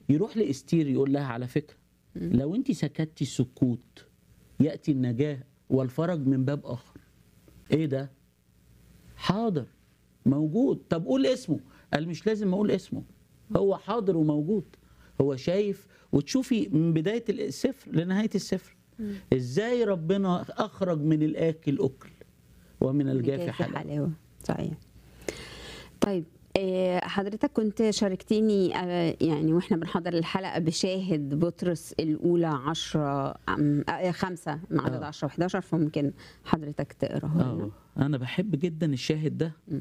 يروح لاستير يقول لها على فكره لو انت سكتتي السكوت ياتي النجاه والفرج من باب اخر ايه ده حاضر موجود طب قول اسمه قال مش لازم اقول اسمه هو حاضر وموجود هو شايف وتشوفي من بدايه السفر لنهايه السفر ازاي ربنا اخرج من الاكل اكل ومن الجاف بجاف حلاوه حلاوه صحيح طيب آه، حضرتك كنت شاركتني آه، يعني واحنا بنحضر الحلقه بشاهد بطرس الاولى 10 خمسة مع عدد آه. 10 و11 فممكن حضرتك تقراه لنا اه انا بحب جدا الشاهد ده مم.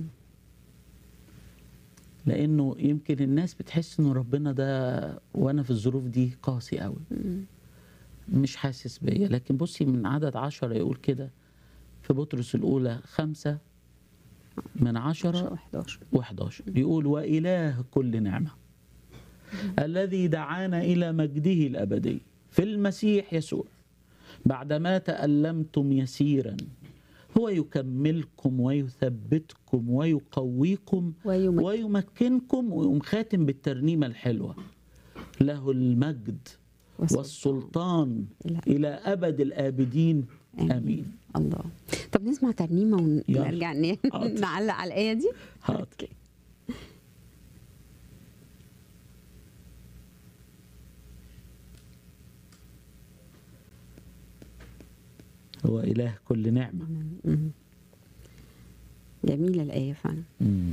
لانه يمكن الناس بتحس انه ربنا ده وانا في الظروف دي قاسي قوي مم. مش حاسس بيا لكن بصي من عدد عشرة يقول كده في بطرس الأولى خمسة من عشرة 11 و11 يقول وإله كل نعمة الذي دعانا إلى مجده الأبدي في المسيح يسوع بعدما تألمتم يسيرا هو يكملكم ويثبتكم ويقويكم ويمكن ويمكنكم ويقوم خاتم بالترنيمة الحلوة له المجد والسلطان. والسلطان إلى إلى أبد الآبدين آمين. آمين الله طب نسمع ترنيمه يلا. ونرجع ن- حاضر. نعلق على الايه دي حاضر أوكي. هو إله كل نعمة مم. جميله الايه فعلا مم.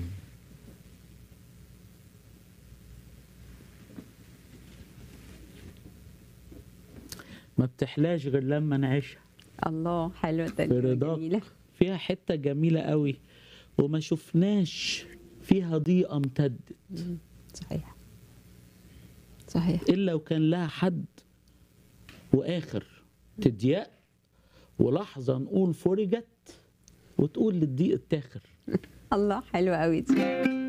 ما بتحلاش غير لما نعيشها الله حلوه في الترنيمه رضاك جميله فيها حتة جميلة قوي وما شفناش فيها ضيقة امتدت مم. صحيح صحيح إلا وكان لها حد وآخر تضيق ولحظة نقول فرجت وتقول للضيق التاخر الله حلوه قوي دي